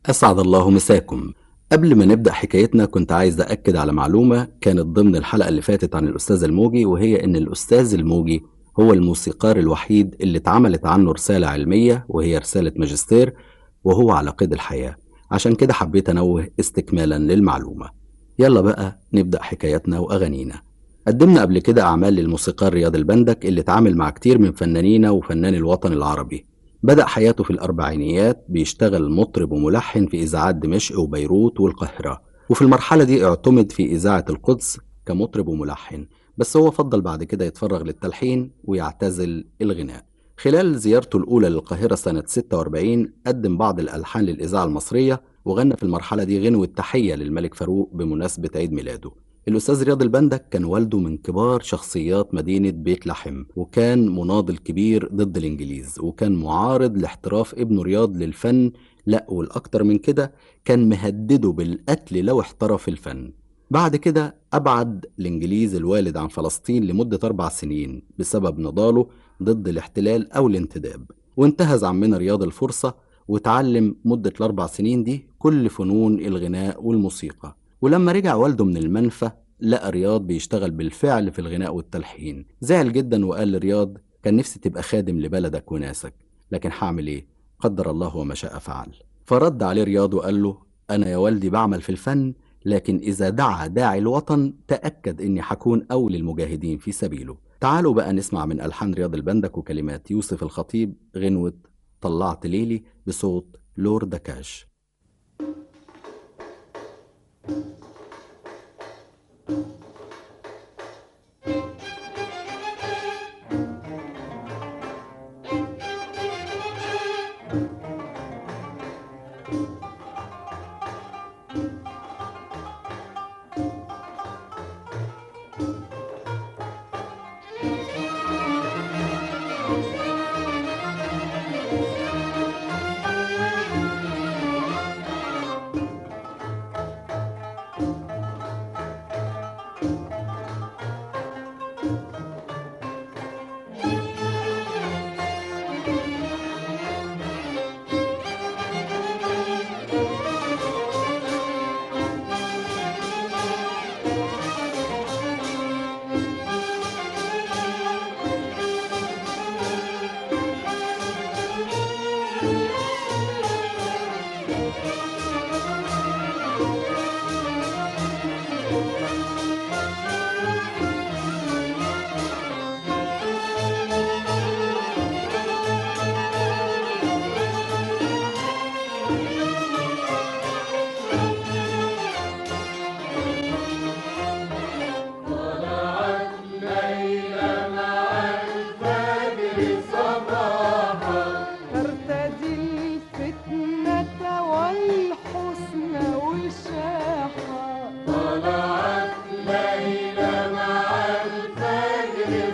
أسعد الله مساكم قبل ما نبدأ حكايتنا كنت عايز أأكد على معلومة كانت ضمن الحلقة اللي فاتت عن الأستاذ الموجي وهي إن الأستاذ الموجي هو الموسيقار الوحيد اللي اتعملت عنه رسالة علمية وهي رسالة ماجستير وهو على قيد الحياة عشان كده حبيت أنوه استكمالا للمعلومة يلا بقى نبدأ حكاياتنا وأغانينا قدمنا قبل كده أعمال للموسيقار رياض البندك اللي اتعامل مع كتير من فنانينا وفنان الوطن العربي بدأ حياته في الأربعينيات بيشتغل مطرب وملحن في إذاعات دمشق وبيروت والقاهرة وفي المرحلة دي اعتمد في إذاعة القدس كمطرب وملحن بس هو فضل بعد كده يتفرغ للتلحين ويعتزل الغناء خلال زيارته الأولى للقاهرة سنة 46 قدم بعض الألحان للإذاعة المصرية وغنى في المرحلة دي غنوة تحية للملك فاروق بمناسبة عيد ميلاده الأستاذ رياض البندك كان والده من كبار شخصيات مدينة بيت لحم وكان مناضل كبير ضد الإنجليز وكان معارض لاحتراف ابنه رياض للفن لا والأكتر من كده كان مهدده بالقتل لو احترف الفن بعد كده أبعد الإنجليز الوالد عن فلسطين لمدة أربع سنين بسبب نضاله ضد الاحتلال أو الانتداب وانتهز عمنا رياض الفرصة وتعلم مدة الأربع سنين دي كل فنون الغناء والموسيقى ولما رجع والده من المنفى لقى رياض بيشتغل بالفعل في الغناء والتلحين زعل جدا وقال لرياض كان نفسي تبقى خادم لبلدك وناسك لكن هعمل ايه قدر الله وما شاء فعل فرد عليه رياض وقال له انا يا والدي بعمل في الفن لكن اذا دعا داعي الوطن تاكد اني حكون اول المجاهدين في سبيله تعالوا بقى نسمع من الحان رياض البندك وكلمات يوسف الخطيب غنوه طلعت ليلي بصوت لور دكاش ترتدي الفتنة والحسن والشاحة طلعت ليلى مع الفجر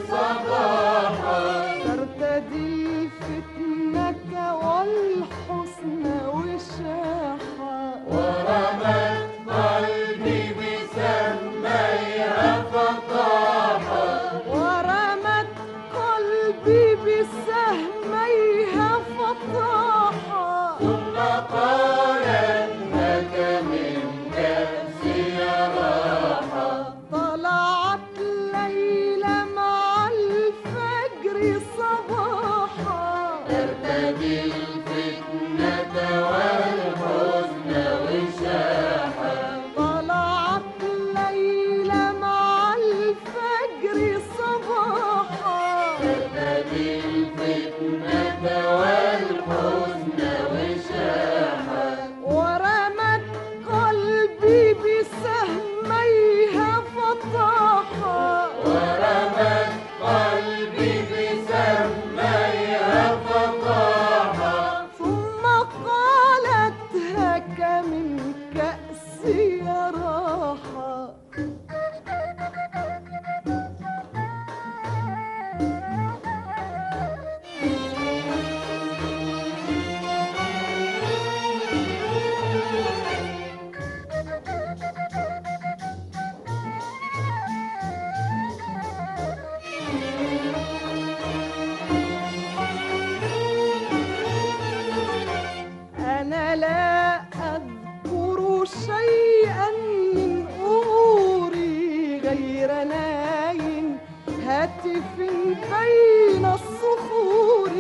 صباحا ترتدي الفتنة والحسن والشاحة ورمت قلبي بسميها فطاحا ورمت قلبي بسهميها فطاحا ثم قالت لك من كأسي راحة طلعت ليلى مع الفجر صباحا ترتدي الفتنة والحزن وشاحا طلعت ليلى مع الفجر صباحا ترتدي الفتنة والحزن وشاحا هاتف بين الصخور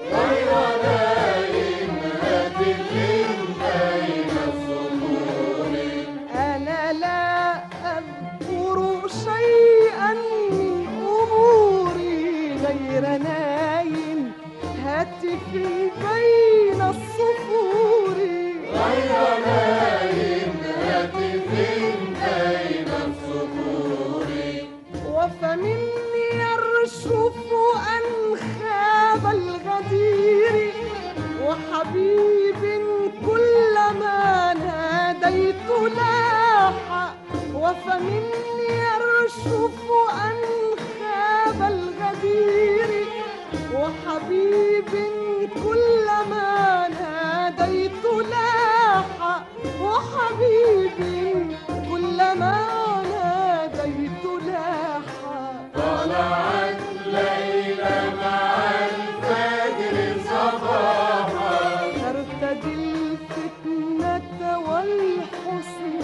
أنا لا أذكر شيئا من أموري غير نايم هاتفي بين الصخور وفمني يرشف أنخاب الغدير وحبيب كلما ناديت لاح وفمني يرشف أنخاب الغدير وحبيب كلما ناديت لاح وحبيب كلما ناديت لاح ترتدي الفتنة والحسن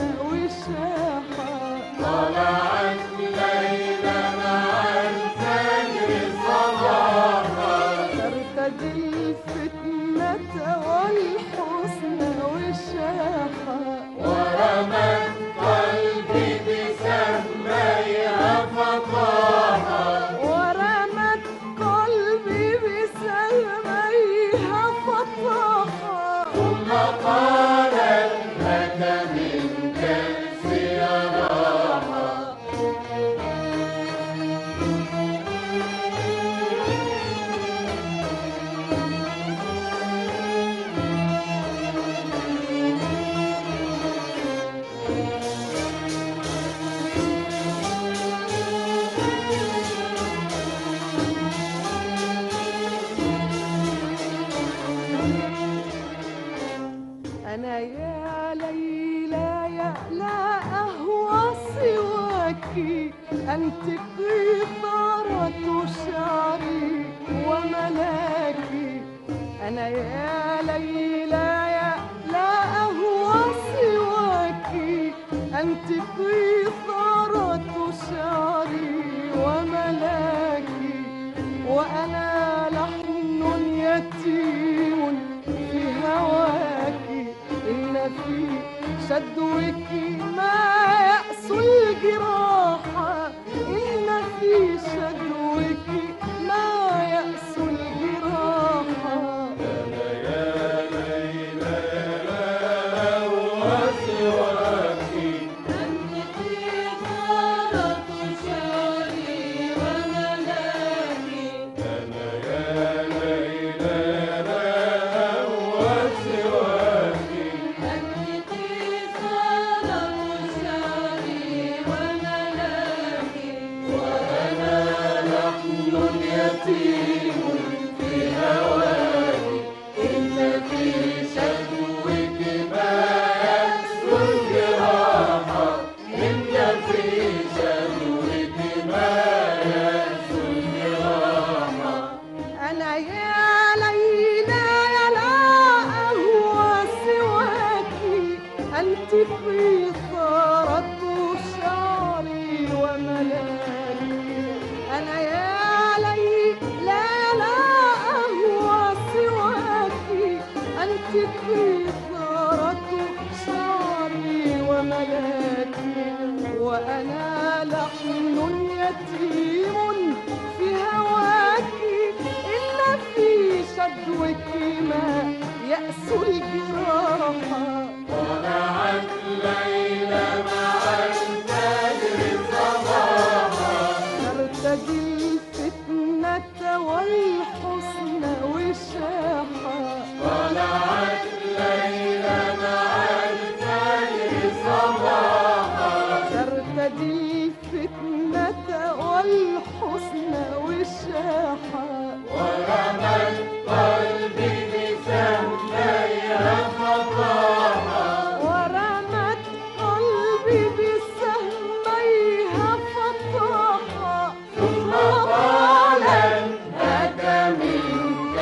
وشاحا ترتدي الفتنة والحسن وشاحا ورمت قلبي بسهميها فطاحا أنا يا ليلى يا لا أهوى سواك أنت قيثارة شعري وملاكي أنا يا ليلى يا لا أهوى سواك أنت قيثارة شعري وملاكي وأنا لحن يتيم في هواك إن في شدوك ما يأس الجراح إن في شدوك ما يأس الجراح أنا يا ليلى يا لا أهوى سواك أنت قيثارة شعري وملاكي أنا يا ليلى يا لا أهوى سواك أنت قيثارة شعري وملاكي وأنا لحن يتيم في هواك إلا في شدوك ما يأس الجراح ترتدي الفتنة والحسن وشاحا ترتدي الفتنة والحسن وشاحا ورمت قلبي بسهميها فطاحا ثم قالت هك منك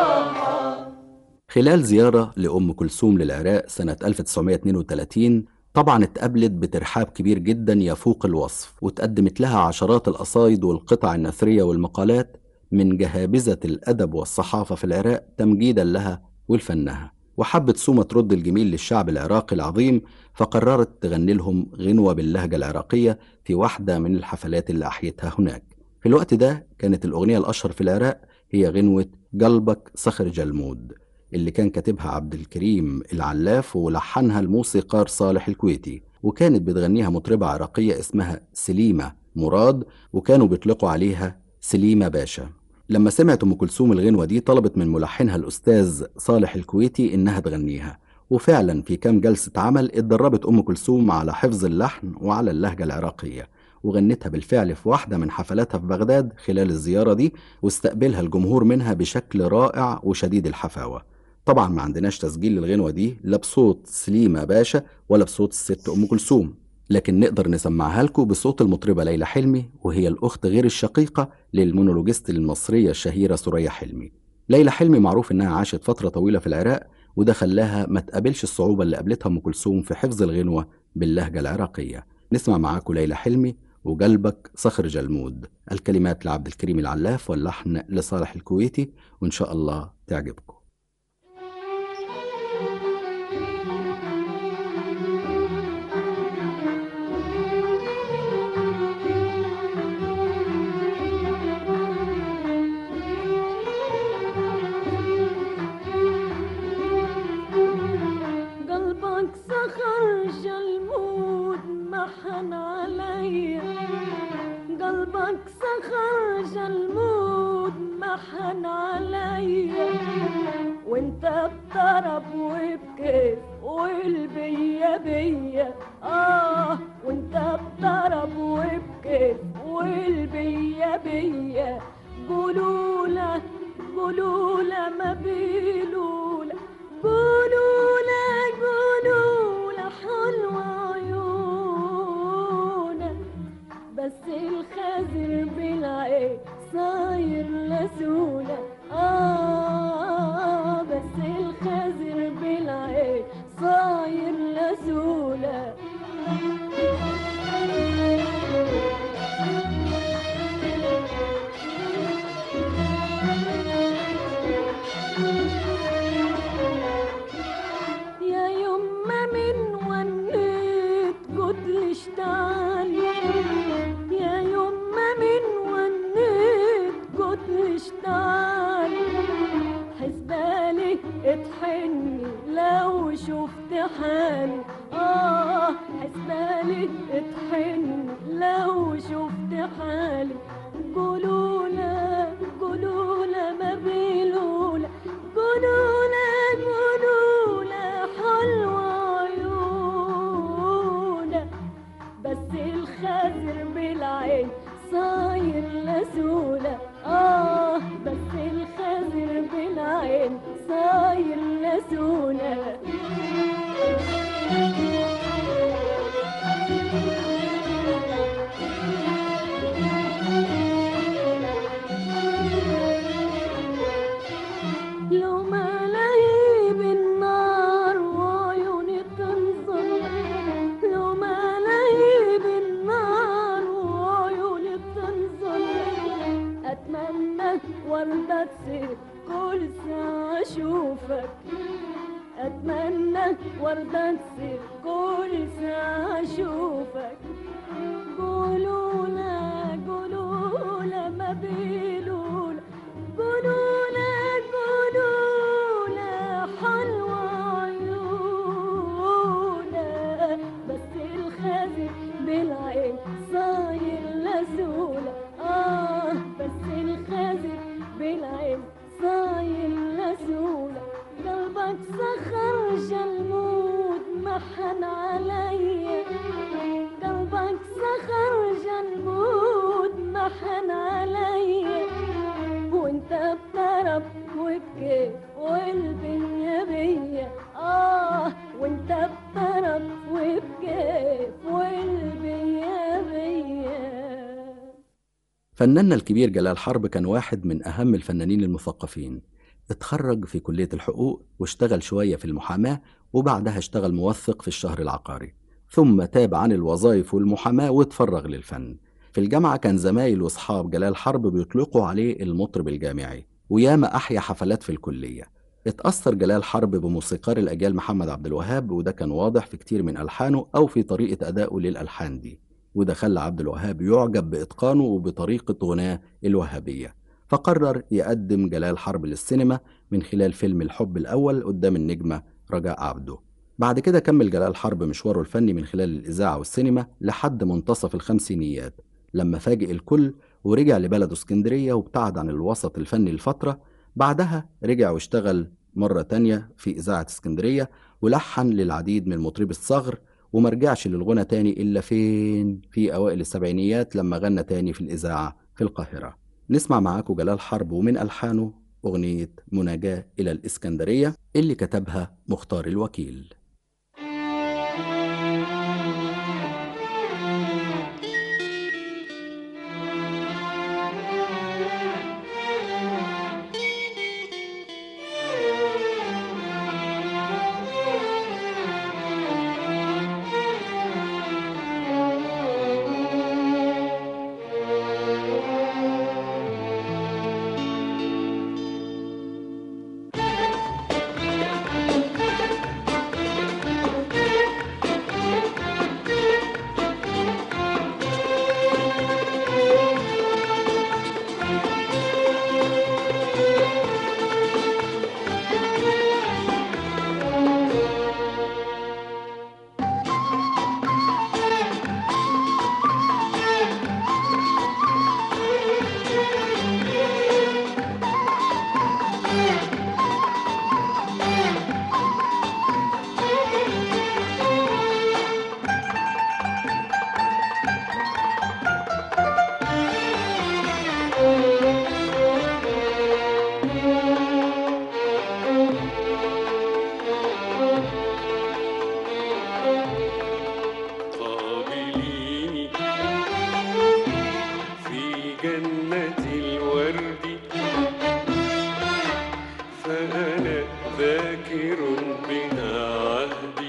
السيراحة خلال زيارة لأم كلثوم للعراق سنة 1932 طبعا اتقابلت بترحاب كبير جدا يفوق الوصف وتقدمت لها عشرات القصايد والقطع النثرية والمقالات من جهابذة الأدب والصحافة في العراق تمجيدا لها ولفنها وحبت سومة ترد الجميل للشعب العراقي العظيم فقررت تغني لهم غنوة باللهجة العراقية في واحدة من الحفلات اللي أحيتها هناك في الوقت ده كانت الأغنية الأشهر في العراق هي غنوة قلبك صخر جلمود اللي كان كاتبها عبد الكريم العلاف ولحنها الموسيقار صالح الكويتي وكانت بتغنيها مطربة عراقية اسمها سليمة مراد وكانوا بيطلقوا عليها سليمة باشا لما سمعت أم كلثوم الغنوة دي طلبت من ملحنها الأستاذ صالح الكويتي إنها تغنيها وفعلا في كام جلسة عمل اتدربت أم كلثوم على حفظ اللحن وعلى اللهجة العراقية وغنتها بالفعل في واحدة من حفلاتها في بغداد خلال الزيارة دي واستقبلها الجمهور منها بشكل رائع وشديد الحفاوة طبعا ما عندناش تسجيل للغنوة دي لا بصوت سليمة باشا ولا بصوت الست أم كلثوم لكن نقدر نسمعها لكم بصوت المطربة ليلى حلمي وهي الأخت غير الشقيقة للمونولوجيست المصرية الشهيرة سوريا حلمي ليلى حلمي معروف إنها عاشت فترة طويلة في العراق وده خلاها ما تقابلش الصعوبة اللي قابلتها أم كلثوم في حفظ الغنوة باللهجة العراقية نسمع معاكم ليلى حلمي وقلبك صخر جلمود الكلمات لعبد الكريم العلاف واللحن لصالح الكويتي وإن شاء الله تعجبكم قلبك صخر جلمود محن عليا قلبك صخر جلمود محن عليا وانت بطرب وبكيف والبيا بيا اه وانت بطرب وبكيف والبيا بيا قولولا قولولا ما بيلولا قولولا قولولا حلوة عيونك بس الخزر بالعين صاير لسولة آه بس الخزر بالعين صاير لسولة يا يما من ونيت قلتليش تعالي يا يما من ونيت قلتليش تعالي حسبالي اطحني لو شفت حالي اه حسبالي اطحني لو شفت حالي قولولا قولولا ما بيلولا قولولا قولولا حلوة عيونا بس الخزر بالعين صاير لسولة آه بس الخزر بالعين صاير لسولة لو ما لهيب النار وعيوني تنظر لو ما لهيب النار وعيوني تنظر أتمنى وردة تصير كل ساعة أشوفك أتمنى وردة تصير كل ساعة أشوفك قولولا قولولا ما بيلولا قولولا قولولا حلوة عيونا بس الخزي بالعين صاير لسولة آه بس الخزي بالعين صاير لسولة قلبك صخر جلمود محن عليا قلبك صخر جلمود محن عليا وانت بطرب وبكيف والبيا بيا اه وانت بطرب وبكيف والبيا بيا فناننا الكبير جلال حرب كان واحد من أهم الفنانين المثقفين اتخرج في كلية الحقوق واشتغل شوية في المحاماة وبعدها اشتغل موثق في الشهر العقاري ثم تاب عن الوظائف والمحاماة وتفرغ للفن في الجامعة كان زمايل وأصحاب جلال حرب بيطلقوا عليه المطرب الجامعي وياما أحيا حفلات في الكلية اتأثر جلال حرب بموسيقار الأجيال محمد عبد الوهاب وده كان واضح في كتير من ألحانه أو في طريقة أدائه للألحان دي وده خلى عبد الوهاب يعجب بإتقانه وبطريقة غناه الوهابية فقرر يقدم جلال حرب للسينما من خلال فيلم الحب الأول قدام النجمة رجاء عبده بعد كده كمل جلال حرب مشواره الفني من خلال الإذاعة والسينما لحد منتصف الخمسينيات لما فاجئ الكل ورجع لبلده اسكندرية وابتعد عن الوسط الفني لفترة بعدها رجع واشتغل مرة تانية في إذاعة اسكندرية ولحن للعديد من مطربي الصغر وما رجعش للغنى تاني إلا فين في أوائل السبعينيات لما غنى تاني في الإذاعة في القاهرة نسمع معاكم جلال حرب ومن ألحانه أغنية مناجاة إلى الإسكندرية اللي كتبها مختار الوكيل قابليني في جنة الورد فأنا ذاكر بها عهدي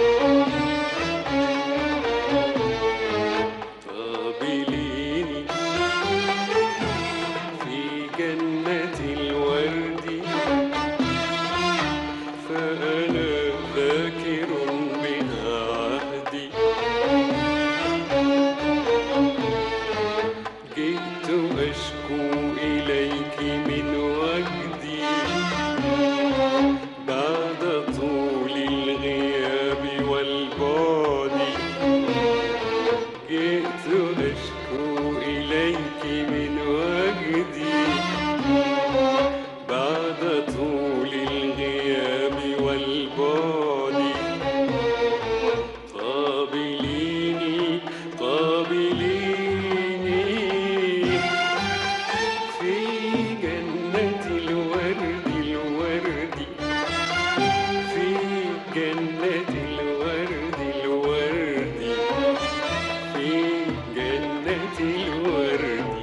قابليني في جنة الورد فأنا ذاكر بها عهدي جئت أشكو إليك من وجدي بعد طول الغياب والبعد جئت أشكو إليك من وجدي بعد طول الغياب والبعد قابليني قابليني في جنة الورد الورد في جنة الورد الورد في جنة الورد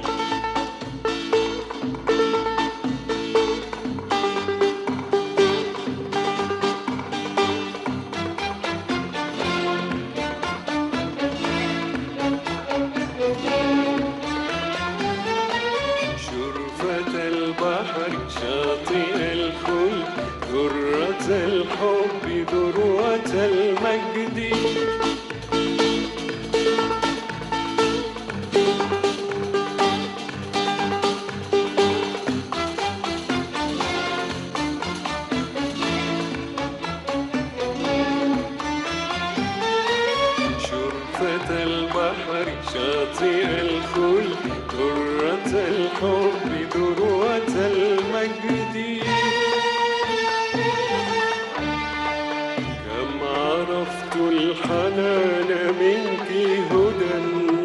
شرفة البحر شاطئ الخلد ذرة الحب ذروة المجد شرفة البحر شاطئ الخلد ذرة الحب ذروة المجد كم عرفت الحنان منك هدى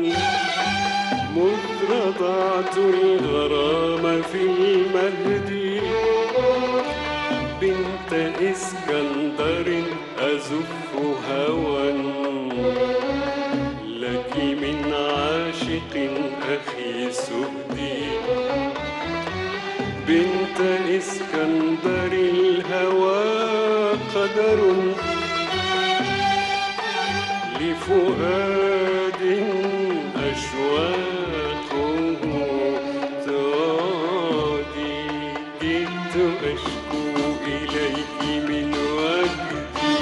مذ رضعت الغرام في المهد بنت اسكندر أزف هوى لك من عاشق أخي سهدي بنت اسكندر الهوى قدر لفؤاد أشواقه تعادي جئت أشكو إليك من وجدي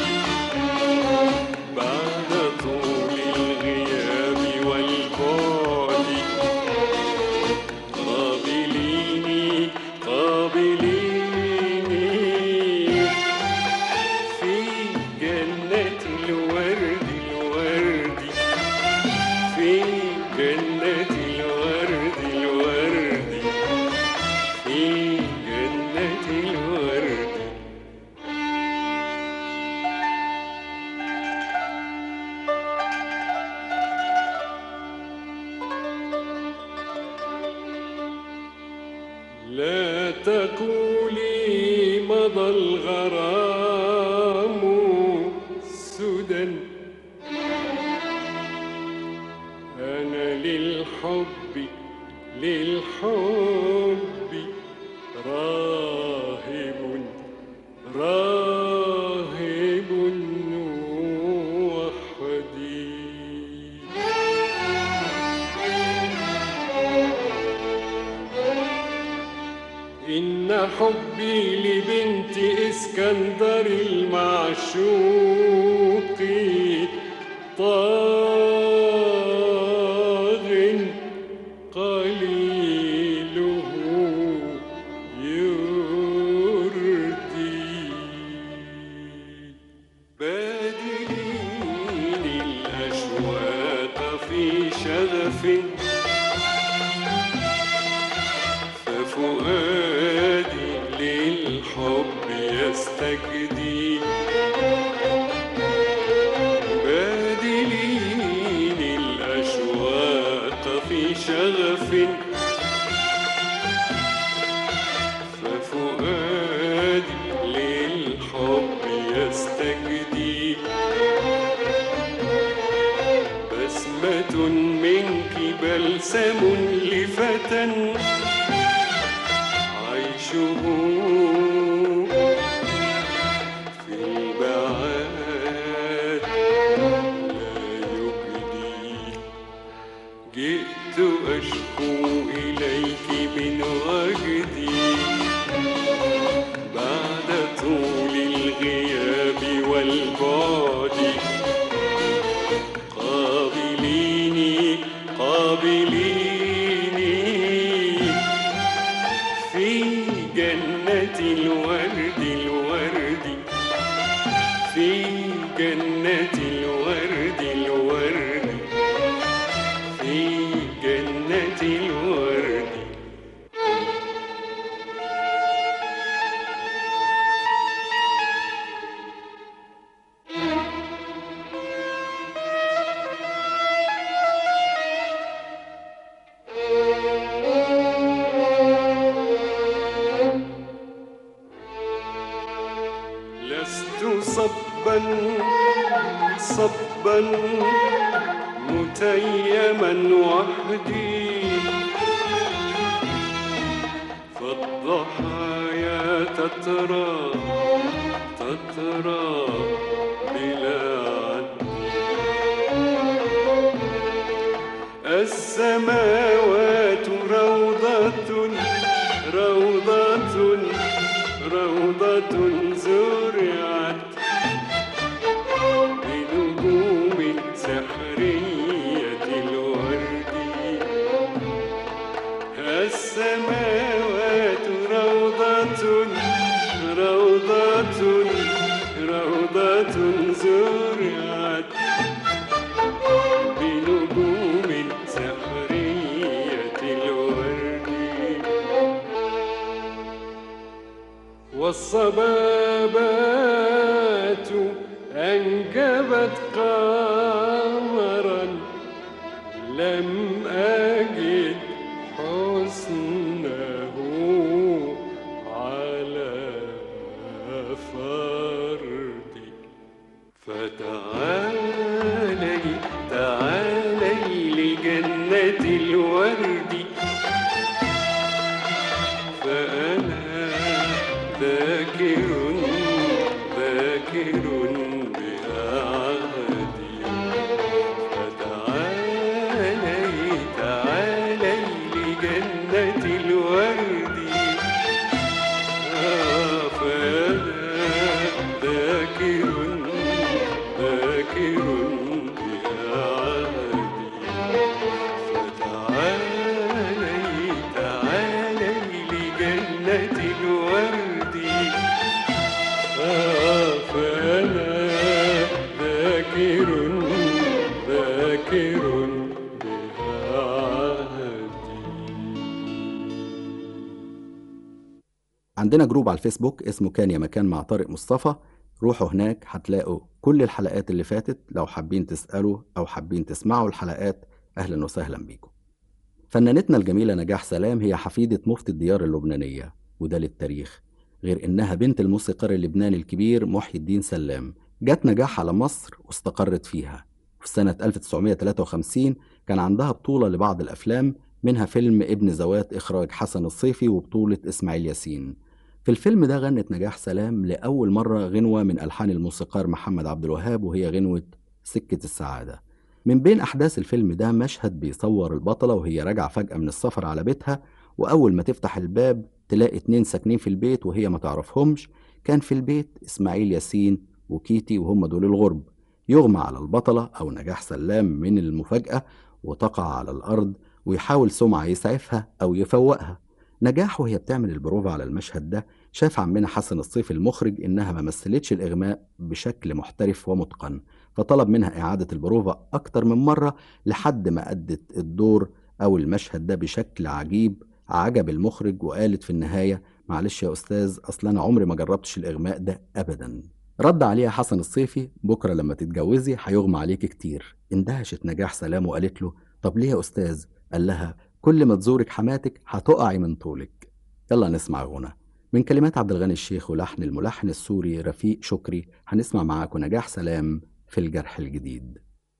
بعد طول الغياب والبعد قابليني قابليني في جنة الورد الورد في جنة الورد الورد في جنة الورد لا تقولي مضى الغرام سدى أنا للحب للحب راهب راهب وحدي إن حبي لبنت اسكندر المعشوق طاغ قليله يردي بادلين الأشواق في شغف ففؤادي للحب يستجدي بادلين الأشواق في شغف ففؤادي للحب يستجدي بسمة منك بلسم لفتى عيشه في البعاد لا يبدي جئت أشكو إليك من وجدي بعد طول الغياب والبعد قابليني قابليني في جنة الورد الورد في جنة الورد الورد في جنة الورد لست صبا صبا متيما وحدي فالضحايا تترى تترى بلا عد السماوات روضة روضة روضة زرعت بنجوم سحرية الورد السماوات روضة روضة روضة زرعت بنجوم سحرية الورد والصبابات أنجبت قمرا لم أجد حسنه على فردي فتعالي تعالي لجنة الورد فأنا ذاكر ذاكر بها عهدي عندنا جروب على الفيسبوك اسمه كان يا مكان مع طارق مصطفى روحوا هناك هتلاقوا كل الحلقات اللي فاتت لو حابين تسألوا أو حابين تسمعوا الحلقات أهلا وسهلا بيكم فنانتنا الجميلة نجاح سلام هي حفيدة مفتي الديار اللبنانية وده للتاريخ غير إنها بنت الموسيقار اللبناني الكبير محي الدين سلام جت نجاح على مصر واستقرت فيها في سنة 1953 كان عندها بطولة لبعض الأفلام منها فيلم ابن زوات إخراج حسن الصيفي وبطولة إسماعيل ياسين في الفيلم ده غنت نجاح سلام لأول مرة غنوة من ألحان الموسيقار محمد عبد الوهاب وهي غنوة سكة السعادة من بين أحداث الفيلم ده مشهد بيصور البطلة وهي راجعة فجأة من السفر على بيتها وأول ما تفتح الباب تلاقي اتنين ساكنين في البيت وهي ما تعرفهمش كان في البيت إسماعيل ياسين وكيتي وهم دول الغرب يغمى على البطلة أو نجاح سلام من المفاجأة وتقع على الأرض ويحاول سمعة يسعفها أو يفوقها نجاح وهي بتعمل البروفة على المشهد ده شاف عمنا حسن الصيف المخرج إنها ما مثلتش الإغماء بشكل محترف ومتقن فطلب منها إعادة البروفة أكتر من مرة لحد ما أدت الدور أو المشهد ده بشكل عجيب عجب المخرج وقالت في النهاية معلش يا أستاذ أصل أنا عمري ما جربتش الإغماء ده أبدا رد عليها حسن الصيفي بكرة لما تتجوزي هيغمى عليك كتير اندهشت نجاح سلام وقالت له طب ليه يا أستاذ قال لها كل ما تزورك حماتك هتقعي من طولك يلا نسمع غنى من كلمات عبد الغني الشيخ ولحن الملحن السوري رفيق شكري هنسمع معاكم نجاح سلام في الجرح الجديد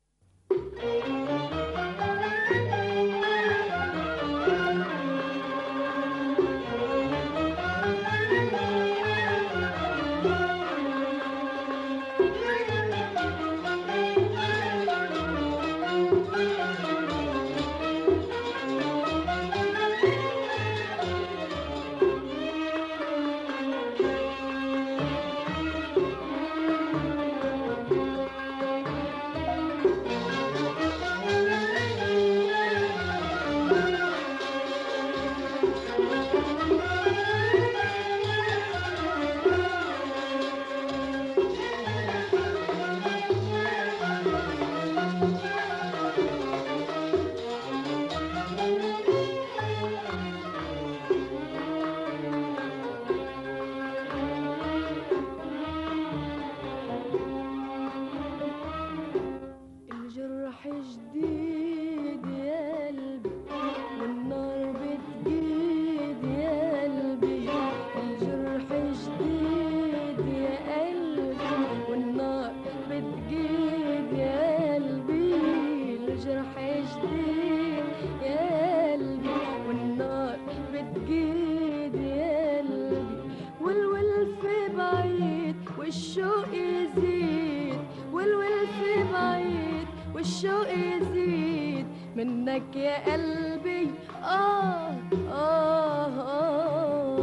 الجرح جديد يا قلبي والنار بتجيد يا قلبي الجرح جديد يا قلبي والنار بتجيد يا قلبي الجرح جديد يا قلبي والنار بتجيد يا قلبي والولف بعيد والشوق يزيد والولف بعيد والشوق يزيد منك يا قلبي آه آه آه,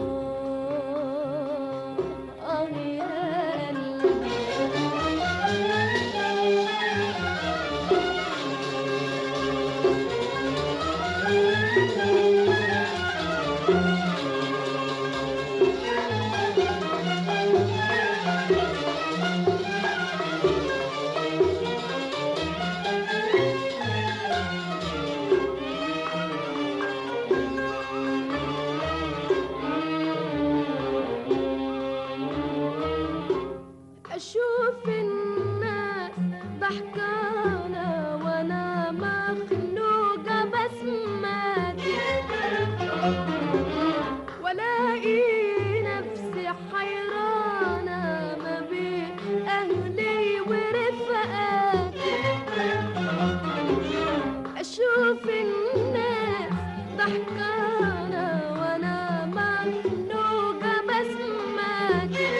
آه يا قلبي أشوف الناس ضحكانة وأنا مخنوقة بسماتي ولاقي نفسي حيرانة ما بين أهلي ورفقاتي أشوف الناس ضحكانة وأنا مخنوقة بسماتي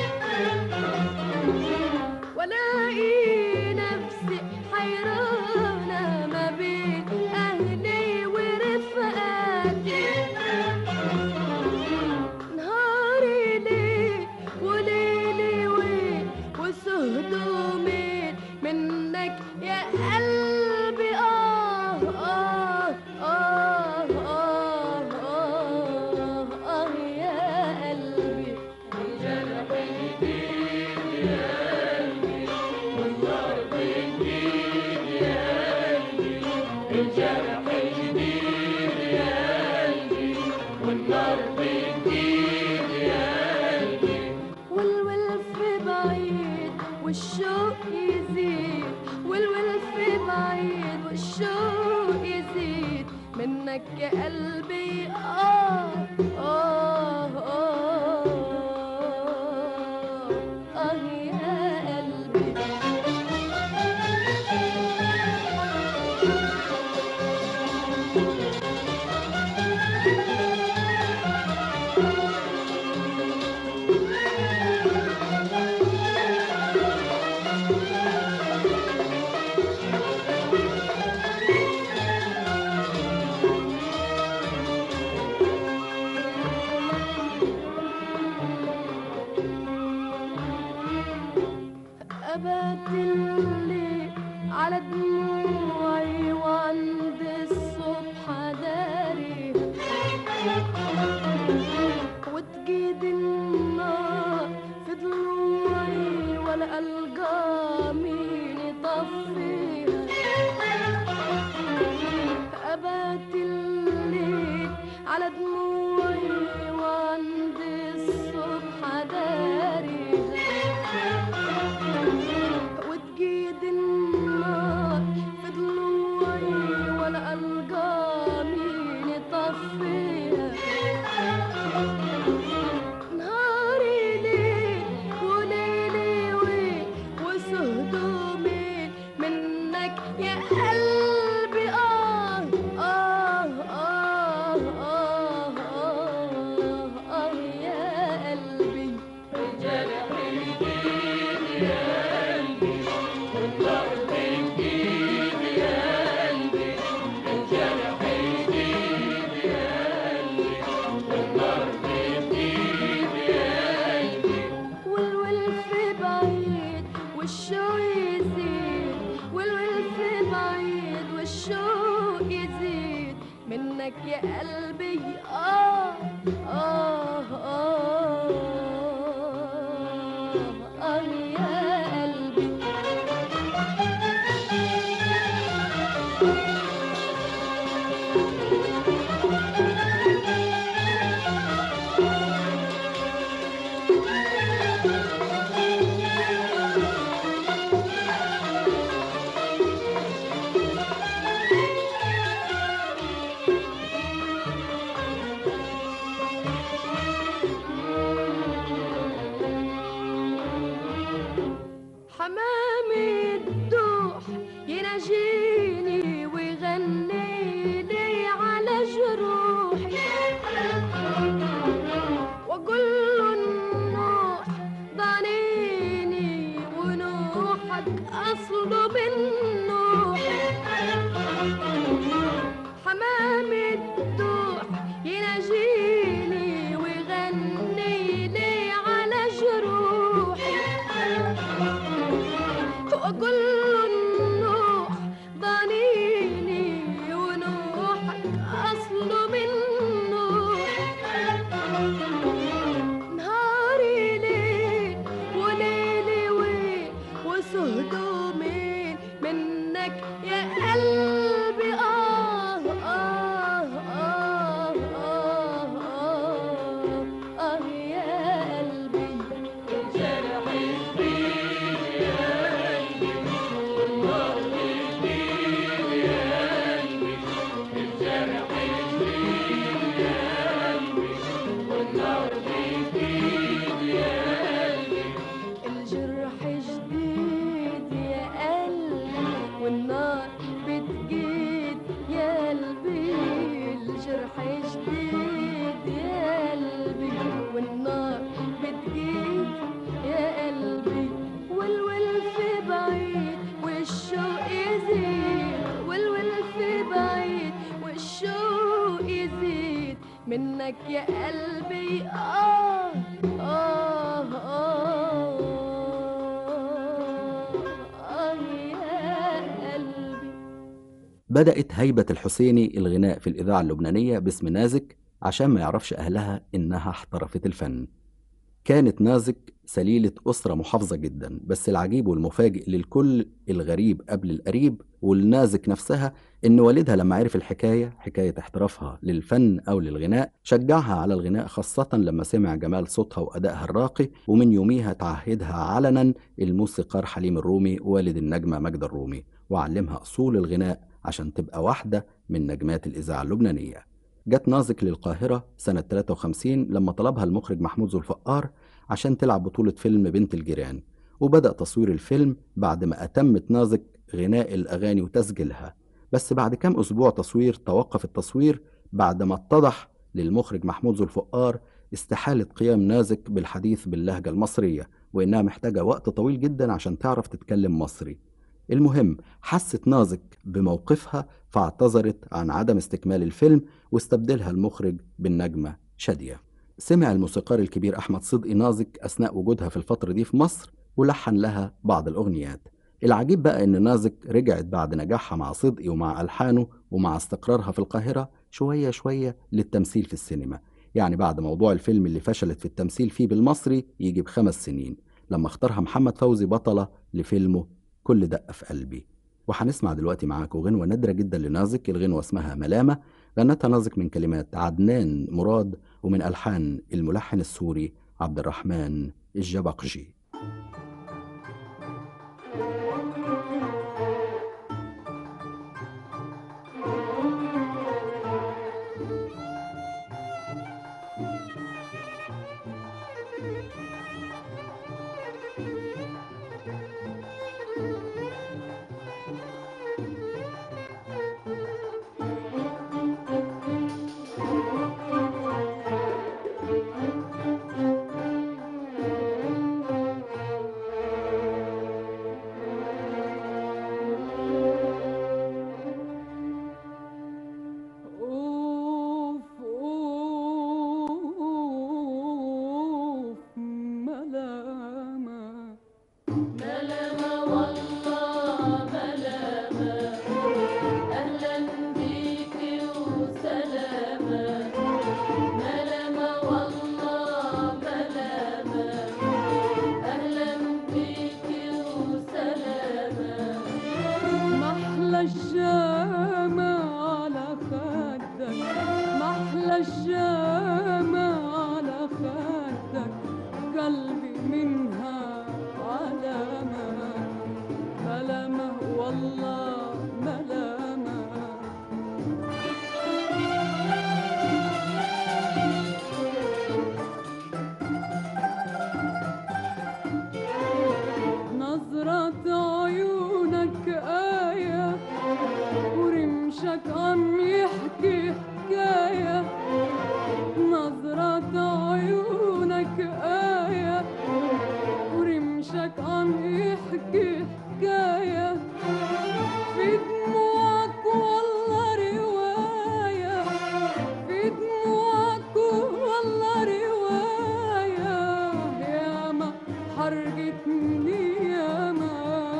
ولاقي نفسي حيرانة ما بين أهلي ورفقاتي نهاري ليه وليلي وين وسهدوا مين منك يا قلبي آه آه آه آه آه آه يا قلبي والشوق يزيد والولف بعيد والشوق يزيد منك يا قلبي آه آه آه آه يا قلبي أبات الليل على دموعي وعند الصبح داري وتجيد النار في ضلوعي ولا ألقى مين يطفيها أبات الليل على دموعي وعند الصبح داريها وتجيد النار في ضلوعي ولا ألقى مين يطفيها نهاري ليل وليلي ويل وسهدومي منك يا قلبي آه آه آه آه آه آه يا قلبي والولف بعيد والشوق يزيد والولف بعيد والشوق يزيد منك يا قلبي آه آه آه آه يا قلبي حمامي الدوح يناجيني ويغني لي على جروحي واقول له النوح ضنيني ونوحك اصله من نوح حمامي الدوح يناجيني ويغني لي على جروحي واقول له النوح ضنيني ونوحك اصله من نوح نهاري ليل وليلي ويل وسهدومي منك يا قلبي آه آه آه آه آه آه يا قلبي الجرح جديد يا قلبي والنار بتجيد يا قلبي الجرح جديد يا قلبي والنار بتجيد يا قلبي والولف بعيد والشوق يزيد والولف بعيد والشوق يزيد منك يا قلبي آه آه آه آه يا قلبي بدأت هيبة الحسيني الغناء في الإذاعة اللبنانية باسم نازك عشان ما يعرفش أهلها إنها احترفت الفن كانت نازك سليلة أسرة محافظة جدا بس العجيب والمفاجئ للكل الغريب قبل القريب والنازك نفسها إن والدها لما عرف الحكاية حكاية احترافها للفن أو للغناء شجعها على الغناء خاصة لما سمع جمال صوتها وأدائها الراقي ومن يوميها تعهدها علنا الموسيقار حليم الرومي والد النجمة ماجدة الرومي وعلمها أصول الغناء عشان تبقى واحدة من نجمات الإذاعة اللبنانية جت نازك للقاهرة سنة 53 لما طلبها المخرج محمود ذو الفقار عشان تلعب بطولة فيلم بنت الجيران وبدأ تصوير الفيلم بعد ما أتمت نازك غناء الأغاني وتسجيلها بس بعد كام أسبوع تصوير توقف التصوير بعد ما اتضح للمخرج محمود ذو الفقار استحالة قيام نازك بالحديث باللهجة المصرية وإنها محتاجة وقت طويل جدا عشان تعرف تتكلم مصري المهم حست نازك بموقفها فاعتذرت عن عدم استكمال الفيلم واستبدلها المخرج بالنجمة شادية سمع الموسيقار الكبير أحمد صدقي نازك أثناء وجودها في الفترة دي في مصر ولحن لها بعض الأغنيات العجيب بقى إن نازك رجعت بعد نجاحها مع صدقي ومع ألحانه ومع استقرارها في القاهرة شوية شوية للتمثيل في السينما يعني بعد موضوع الفيلم اللي فشلت في التمثيل فيه بالمصري يجي بخمس سنين لما اختارها محمد فوزي بطلة لفيلمه كل دقة في قلبي وهنسمع دلوقتي معاكم غنوة نادرة جدا لنازك الغنوة اسمها ملامة غنتها نازك من كلمات عدنان مراد ومن ألحان الملحن السوري عبد الرحمن الجبقشي أوف أوف ملامة ملامة والله ملامة أهلا بيكي وسلامة ملامة والله ملامة أهلا بيكي وسلامة محلى الشامة على خدك محلى الشامة على خدك قلبي منها علامة ملامة والله ملامة نظرة عيونك آية ورمشك عم يحكي حكاية نظرة عيونك آية ورمشك عم يحكي حكاية في دموعك والله رواية في دموعك والله رواية ياما حرقتني ياما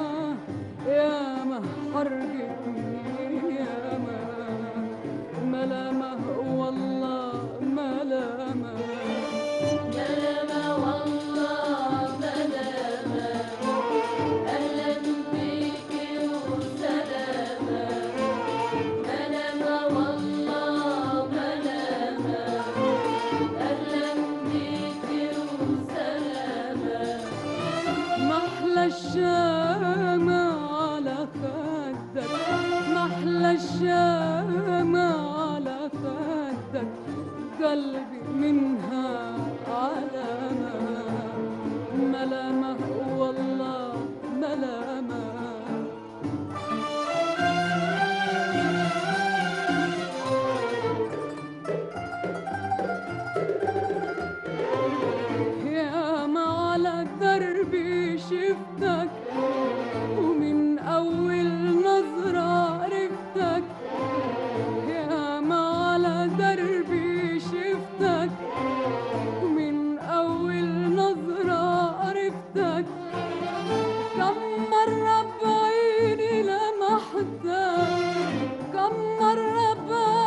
ياما حرقتني ياما ملامة والله ملامة ملامة والله ملامة أهلا بيكي وسلامة ملامة والله ملامة أهلا بيكي وسلامة محلى الشامة على خدك محلى الشامة على خدك قلبي منها علامة ملامة والله ملامة يا ما على دربي شفتك ومن أول نظرة عرفتك يا ما على دربي شفتك ومن أول نظرة عرفتك كم مرة بعيني لمحتك كم مرة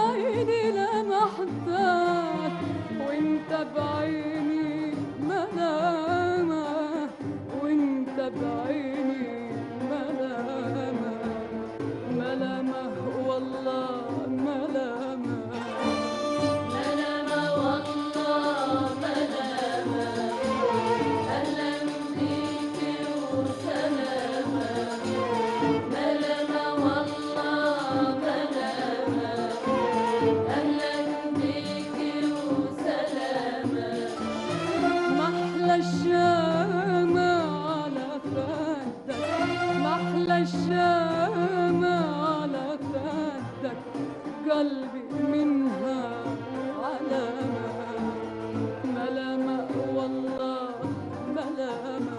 بعيني لمحتك وانت بعيني ملامة بعيني ملامة ملامة والله ملامة ملامة والله ملامة أهلا بيكي وسلامة ملامة والله ملامة أهلا بيكي وسلامة محلى الشامة على خدك محلى الشامة على خدك قلبي منها علامة ملامة والله ملامة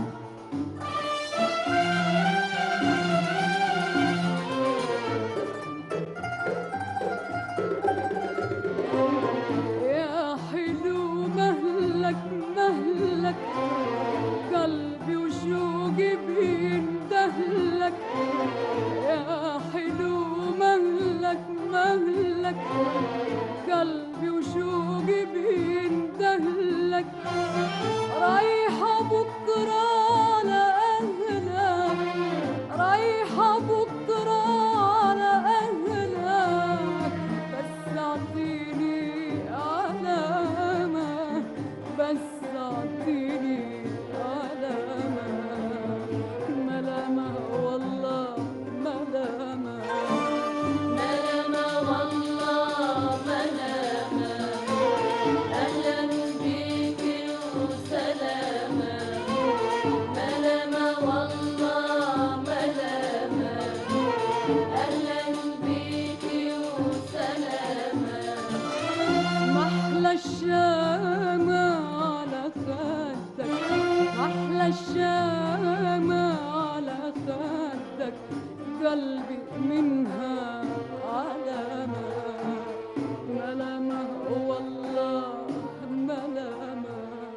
يا حلو مهلك مهلك قلبي وشوقي بيندهلك يا حلو مهلك مهلك قلبي وشوقي بيندهلك رايحة بكرة على أهلك رايحة بكرة على أهلك بس أعطيني علامة بس أعطيني علامة ملامة والله ملامة ملامة والله ملامة أهلا بيكي وسلامة ملامة والله ملامة أهلا بيكي وسلامة محلى الشامة على خدك محلى الشامة على خدك قلبي منها علامة ملامة والله ملامة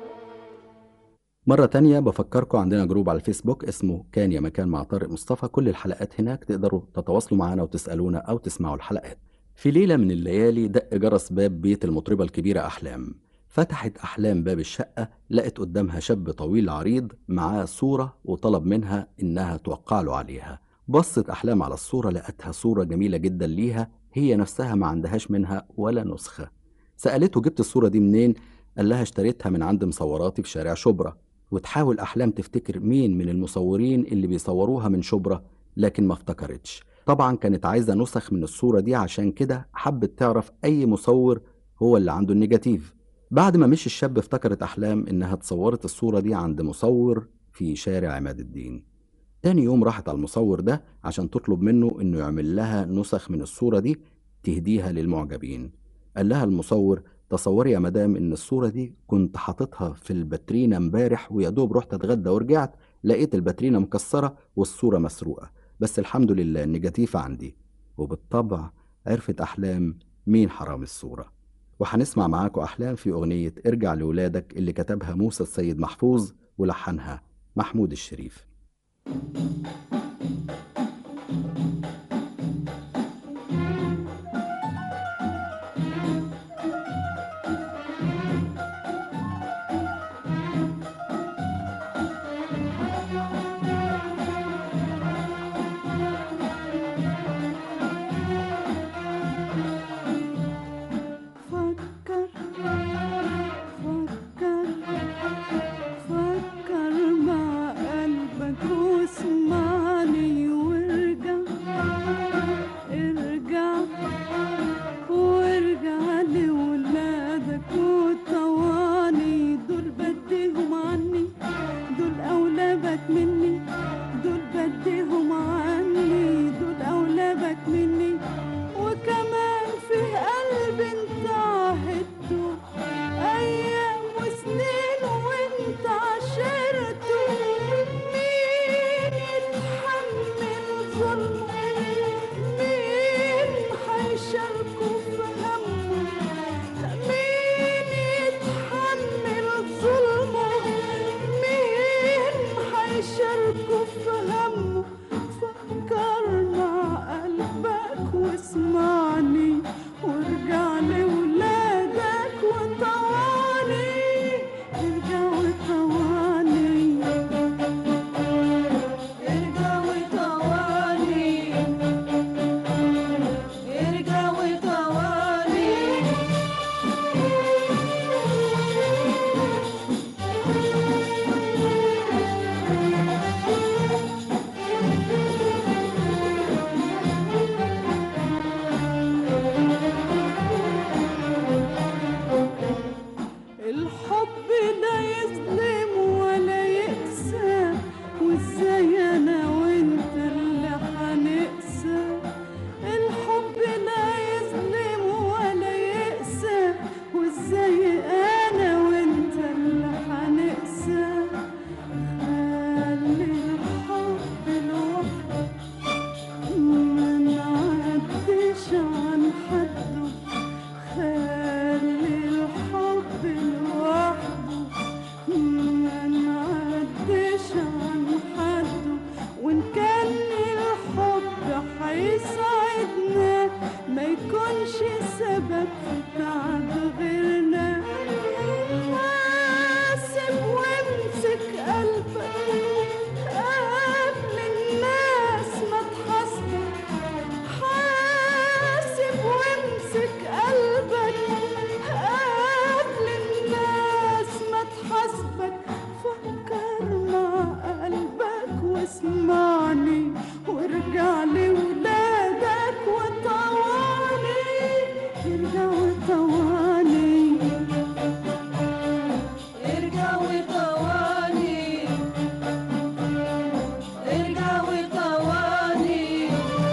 مرة تانية بفكركم عندنا جروب على الفيسبوك اسمه كان يا مكان مع طارق مصطفى كل الحلقات هناك تقدروا تتواصلوا معنا وتسألونا أو تسمعوا الحلقات في ليلة من الليالي دق جرس باب بيت المطربة الكبيرة أحلام فتحت أحلام باب الشقة لقت قدامها شاب طويل عريض معاه صورة وطلب منها إنها توقع له عليها بصت أحلام على الصورة لقتها صورة جميلة جدا ليها هي نفسها ما عندهاش منها ولا نسخة سألته جبت الصورة دي منين قال لها اشتريتها من عند مصوراتي في شارع شبرا وتحاول أحلام تفتكر مين من المصورين اللي بيصوروها من شبرا لكن ما افتكرتش طبعا كانت عايزة نسخ من الصورة دي عشان كده حبت تعرف أي مصور هو اللي عنده النيجاتيف بعد ما مشي الشاب افتكرت أحلام إنها اتصورت الصورة دي عند مصور في شارع عماد الدين تاني يوم راحت على المصور ده عشان تطلب منه إنه يعمل لها نسخ من الصورة دي تهديها للمعجبين قال لها المصور تصوري يا مدام ان الصورة دي كنت حاططها في الباترينا امبارح ويا دوب رحت اتغدى ورجعت لقيت الباترينا مكسرة والصورة مسروقة بس الحمد لله النيجاتيف عندي وبالطبع عرفت أحلام مين حرام الصورة وهنسمع معاكم أحلام في أغنية ارجع لولادك اللي كتبها موسى السيد محفوظ ولحنها محمود الشريف فكر فكر فكر مع قلبك واسمعني وارجع ارجع وارجع لولادك وطواني دول بديهم عني دول أولادك مني دول بديهم عني دول أولادك مني وكمان في قلبي انت عهدته ايام وسنين وانت عشرته مين يتحمل ظلمه مين حيشاركه في همه مين يتحمل ظلمه مين حيشاركه في همه فكر مع قلبك واسمعني وارجع لولادك وطواني ارجع وطواني واسمعني وارجع لولادك وطواني ارجع وطواني ارجع وطواني ارجع وطواني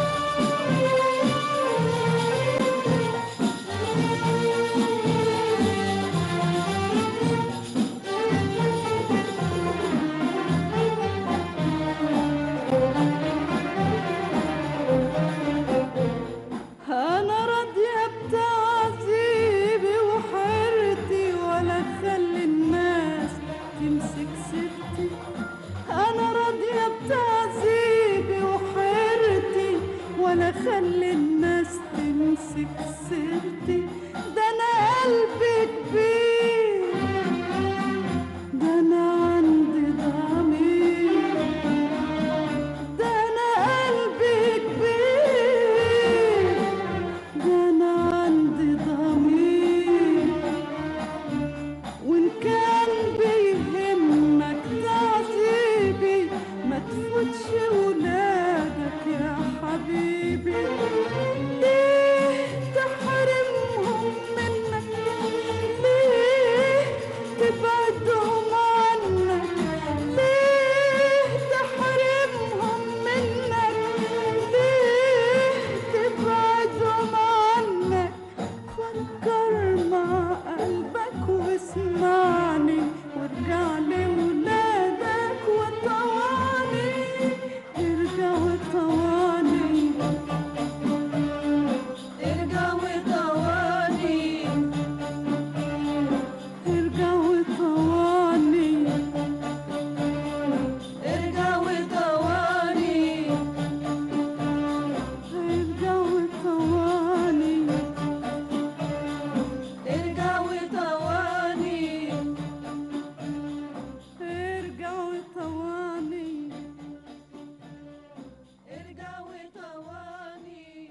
انا راضيه بتعذيبي وحيرتي ولا خلي الناس تمسك سيرتي انا راضيه بتعذيبي وحيرتي ولا خلي الناس تمسك سيرتي ده انا قلبي كبير ده انا عندي ضمير ده انا قلبي كبير ده انا عندي ضمير وان كان بيهمك تعذيبي ما تفوتش ولادك يا حبيبي ليه تحرمهم منك ليه تبعدهم عنك ليه تحرمهم منك ليه تبعدهم عنك فكر مع قلبك واسمعني وارجع لولادك وطواني ارجع وطواني ارجع وطواني ارجع وطواني ارجع وطواني ارجع وطواني ارجع وطواني ارجع وطواني ارجع وطواني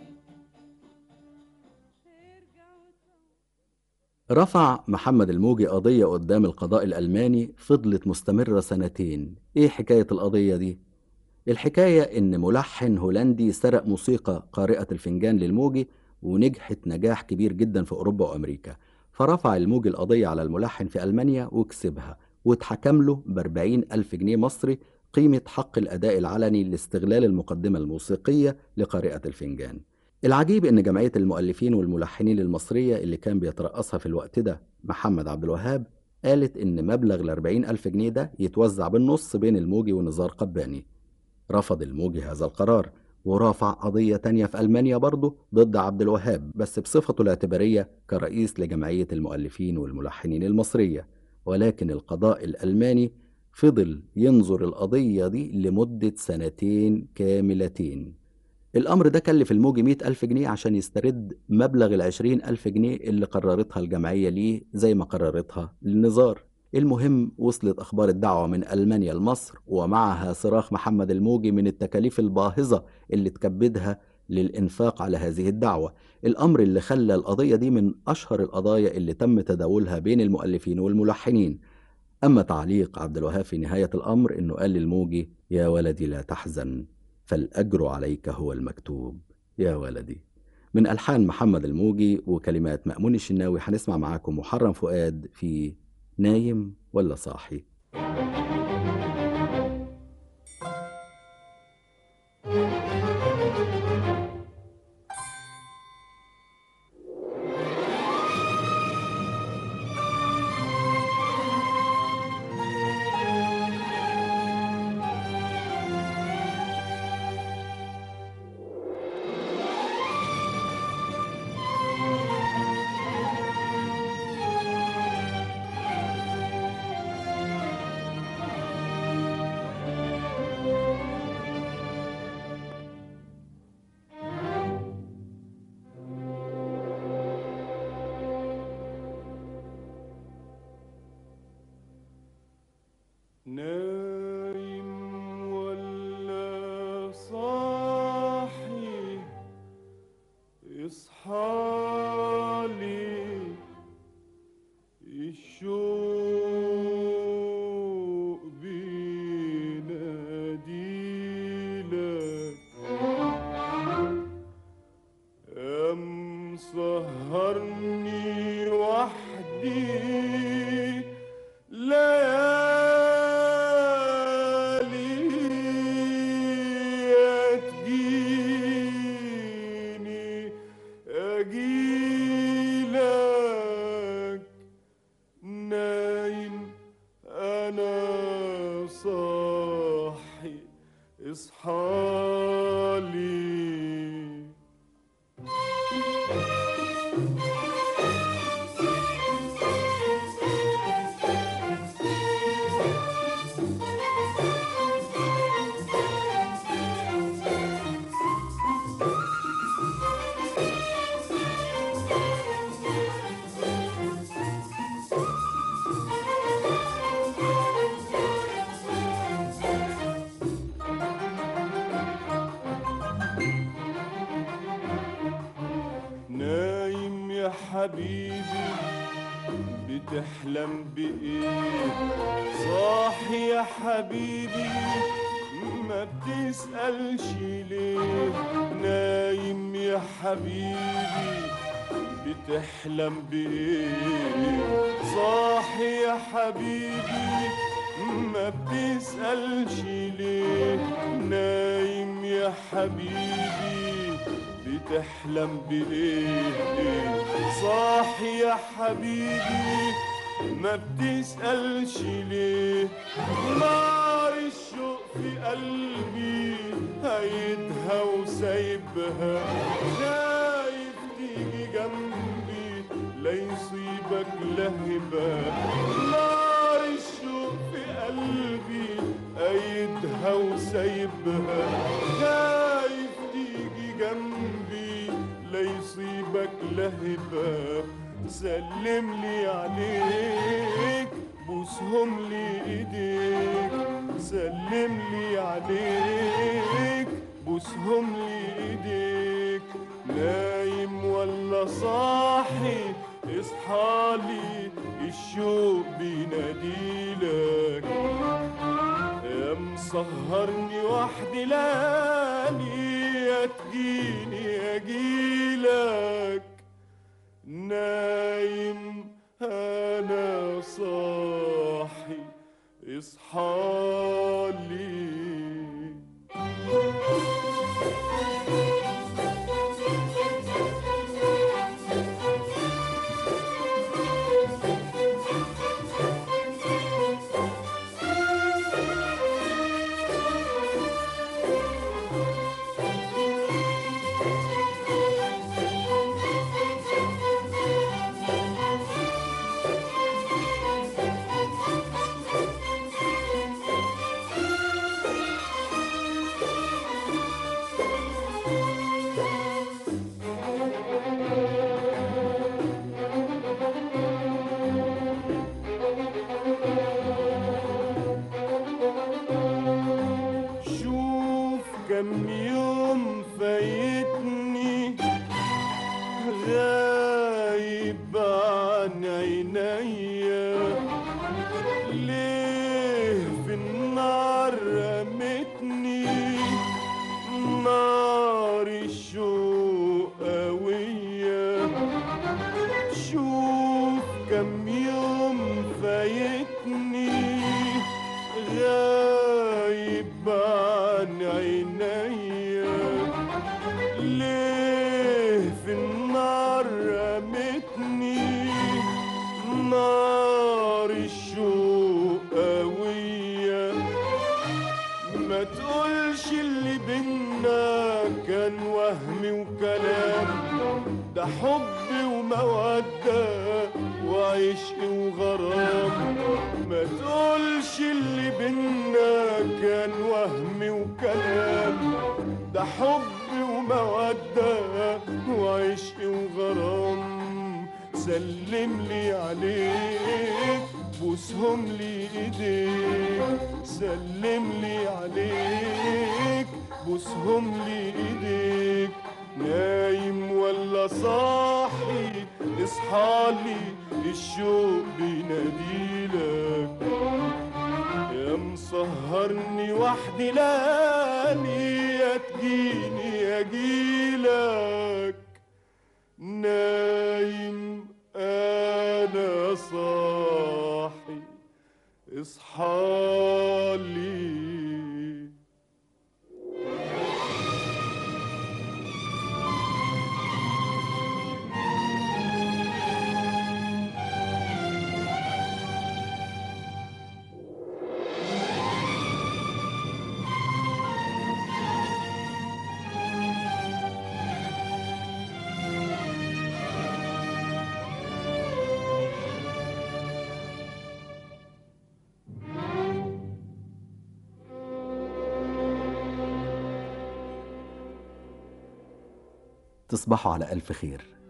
ارجع وطواني رفع محمد الموجي قضية قدام القضاء الألماني فضلت مستمرة سنتين إيه حكاية القضية دي؟ الحكاية إن ملحن هولندي سرق موسيقى قارئة الفنجان للموجي ونجحت نجاح كبير جدا في أوروبا وأمريكا فرفع الموجي القضية على الملحن في ألمانيا وكسبها واتحكم له بأربعين ألف جنيه مصري قيمة حق الأداء العلني لاستغلال المقدمة الموسيقية لقارئة الفنجان العجيب إن جمعية المؤلفين والملحنين المصرية اللي كان بيترأسها في الوقت ده محمد عبد الوهاب قالت إن مبلغ الأربعين ألف جنيه ده يتوزع بالنص بين الموجي ونزار قباني رفض الموجي هذا القرار ورافع قضية تانية في ألمانيا برضه ضد عبد الوهاب بس بصفته الاعتبارية كرئيس لجمعية المؤلفين والملحنين المصرية ولكن القضاء الألماني فضل ينظر القضية دي لمدة سنتين كاملتين الأمر ده كلف الموجي مئة ألف جنيه عشان يسترد مبلغ العشرين ألف جنيه اللي قررتها الجمعية ليه زي ما قررتها للنزار المهم وصلت أخبار الدعوة من ألمانيا لمصر ومعها صراخ محمد الموجي من التكاليف الباهظة اللي تكبدها للإنفاق على هذه الدعوة الأمر اللي خلى القضية دي من أشهر القضايا اللي تم تداولها بين المؤلفين والملحنين أما تعليق عبد الوهاب في نهاية الأمر إنه قال للموجي يا ولدي لا تحزن فالأجر عليك هو المكتوب يا ولدي من ألحان محمد الموجي وكلمات مأمون الشناوي هنسمع معاكم محرم فؤاد في نايم ولا صاحي اصحالي نايم يا حبيبي بتحلم بإيه صاحي يا حبيبي ما بتسألش ليه نايم يا حبيبي بتحلم بإيه صاحي يا حبيبي ما بتسألش ليه نايم يا حبيبي بتحلم بإيه صاحي يا حبيبي ما بتسألش ليه نار الشوق في قلبي هيدها وسايبها خايف تيجي جنبي لا يصيبك لهبة نار الشوق في قلبي أيدها وسايبها خايف تيجي جنبي لا يصيبك لهبة سلم لي عليك بوسهم لي ايديك سلم لي عليك بوسهم لي ايديك نايم ولا صاحي اصحالي الشوق بيناديلك يا مسهرني وحدي لالي يا تجيني يا جيلك نايم انا صاحي اصحالي شوف كم يوم فايتني غايب عن عينيا ليه في النار رمتني نار الشوق قوية شوف كم يوم فايتني غايب عن عينيا ليه في النار رمتني نار الشوق قوية ما تقولش اللي بينا كان وهم وكلام ده حب ومودة وعشق وغرام ما تقولش اللي بينا كان وهم وكلام ده حب ومودة وعشق وغرام سلم لي عليك بوسهم لي ايديك سلم لي عليك بوسهم لي ايديك نايم ولا صاحي اصحالي الشوق بيناديلك يا مسهرني وحدي لاني يا تجيني يا جيلك نايم انا صاحي اصحالي تصبحوا على ألف خير